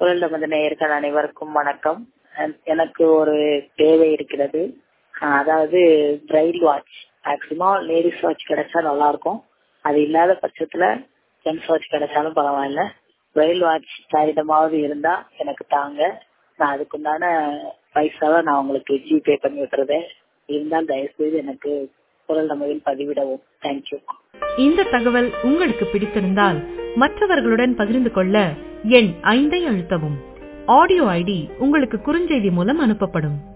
குரல் நமது நேயர்கள் அனைவருக்கும் வணக்கம் அஹ் எனக்கு ஒரு தேவை இருக்கிறது அஹ் அதாவது bright watch maximum ladies watch கிடைச்சா நல்லா இருக்கும் அது இல்லாத பட்சத்துல ஜென்ஸ் வாட்ச் கிடைச்சாலும் பரவாயில்ல பிரைட் வாட்ச் சாரிடமாவது இருந்தா எனக்கு தாங்க நான் அதுக்குண்டான பைசாவை நான் உங்களுக்கு ஜிபே பண்ணி விட்டுறதேன் இருந்தால் தயவுசெய்து எனக்கு குரல் நமதில் பதிவிடவும் தேங்க்யூ இந்த தகவல் உங்களுக்கு பிடித்திருந்தால் மற்றவர்களுடன் பகிர்ந்து கொள்ள எண் ஐந்தை அழுத்தவும் ஆடியோ ஐடி உங்களுக்கு குறுஞ்செய்தி மூலம் அனுப்பப்படும்